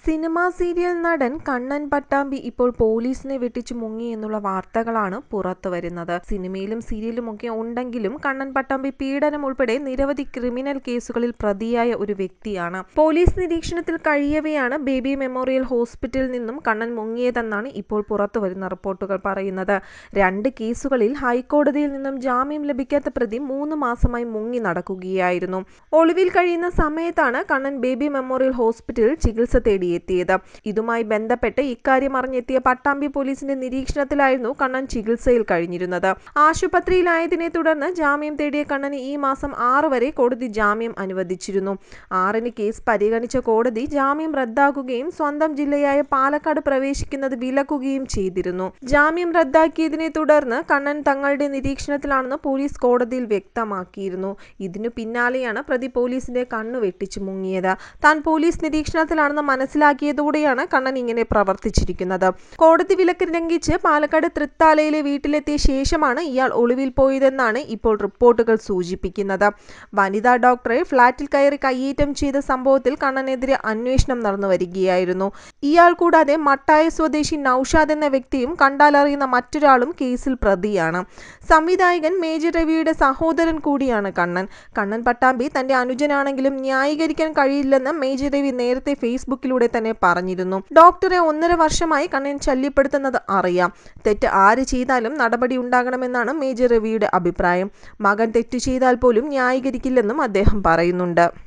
cinema serial നടൻ കണ്ണൻ പട്ടാമ്പി ഇപ്പോൾ പോലീസിനെ വെട്ടിച്ചു മുങ്ങി എന്നുള്ള വാർത്തകളാണ് പുറത്തു വരുന്നത് സിനിമയിലും സീരിയലുമൊക്കെ ഉണ്ടെങ്കിലും കണ്ണൻ പട്ടാമ്പി പീഡനം ഉൾപ്പെടെ നിരവധി ക്രിമിനൽ കേസുകളിൽ പ്രതിയായ ഒരു വ്യക്തിയാണ് പോലീസ് നിരീക്ഷണത്തിൽ കഴിയവെയാണ് ബേബി മെമ്മോറിയൽ ഹോസ്പിറ്റലിൽ നിന്നും കണ്ണൻ മുങ്ങിയതെന്നാണ് ഇപ്പോൾ പുറത്തു വരുന്ന റിപ്പോർട്ടുകൾ പറയുന്നത് രണ്ട് കേസുകളിൽ ഹൈക്കോടതിയിൽ നിന്നും ജാമ്യം ലഭിക്കാത്ത പ്രതി മൂന്ന് മാസമായി മുങ്ങി നടക്കുകയായിരുന്നു ഒളിവിൽ കഴിയുന്ന സമയത്താണ് കണ്ണൻ ബേബി മെമ്മോറിയൽ ഹോസ്പിറ്റലിൽ ചികിത്സ തേടിയെത്തിയത് ഇതുമായി ബന്ധപ്പെട്ട് ഇക്കാര്യം അറിഞ്ഞെത്തിയ പട്ടാമ്പി പോലീസിന്റെ നിരീക്ഷണത്തിലായിരുന്നു കണ്ണൻ ചികിത്സയിൽ കഴിഞ്ഞിരുന്നത് ആശുപത്രിയിലായതിനെ തുടർന്ന് ജാമ്യം തേടിയ കണ്ണന് ഈ മാസം ആറ് വരെ കോടതി ജാമ്യം അനുവദിച്ചിരുന്നു ആറിന് കേസ് പരിഗണിച്ച കോടതി ജാമ്യം റദ്ദാക്കുകയും സ്വന്തം ജില്ലയായ പാലക്കാട് പ്രവേശിക്കുന്നത് വിലക്കുകയും ചെയ്തിരുന്നു ജാമ്യം റദ്ദാക്കിയതിനെ തുടർന്ന് കണ്ണൻ തങ്ങളുടെ നിരീക്ഷണത്തിലാണെന്ന് പോലീസ് കോടതിയിൽ വ്യക്തമാക്കിയിരുന്നു ഇതിനു പിന്നാലെയാണ് പ്രതി പോലീസിന്റെ കണ്ണു വെട്ടിച്ചു മുങ്ങിയത് താൻ പോലീസ് നിരീക്ഷണത്തിലാണെന്ന് മനസ്സിലാക്കിയതോടെയാണ് കണ്ണൻ ഇങ്ങനെ പ്രവർത്തിച്ചിരിക്കുന്നത് കോടതി വിലക്ക് ലംഘിച്ച് പാലക്കാട് തൃത്താലയിലെ വീട്ടിലെത്തിയ ശേഷമാണ് ഇയാൾ ഒളിവിൽ പോയതെന്നാണ് ഇപ്പോൾ റിപ്പോർട്ടുകൾ സൂചിപ്പിക്കുന്നത് വനിതാ ഡോക്ടറെ ഫ്ളാറ്റിൽ കയറി കയ്യേറ്റം ചെയ്ത സംഭവത്തിൽ കണ്ണനെതിരെ അന്വേഷണം നടന്നു വരികയായിരുന്നു ഇയാൾ കൂടാതെ മട്ടായ സ്വദേശി നൌഷാദ് എന്ന വ്യക്തിയും കണ്ടാലറിയുന്ന മറ്റൊരാളും കേസിൽ പ്രതിയാണ് സംവിധായകൻ മേജർ രവിയുടെ സഹോദരൻ കൂടിയാണ് കണ്ണൻ കണ്ണൻ പട്ടാമ്പി തന്റെ അനുജനാണെങ്കിലും ന്യായീകരിക്കാൻ കഴിയില്ലെന്ന് മേജർ രവി നേരത്തെ ഫേസ്ബുക്കിലൂടെ തന്നെ പറഞ്ഞിരുന്നു ഡോക്ടറെ ഒന്നര വർഷമായി കണ്ണൻ ശല്യപ്പെടുത്തുന്നത് അറിയാം തെറ്റ് ആര് ചെയ്താലും നടപടി ഉണ്ടാകണമെന്നാണ് മേജർ രവിയുടെ അഭിപ്രായം മകൻ തെറ്റു ചെയ്താൽ പോലും ന്യായീകരിക്കില്ലെന്നും അദ്ദേഹം പറയുന്നുണ്ട്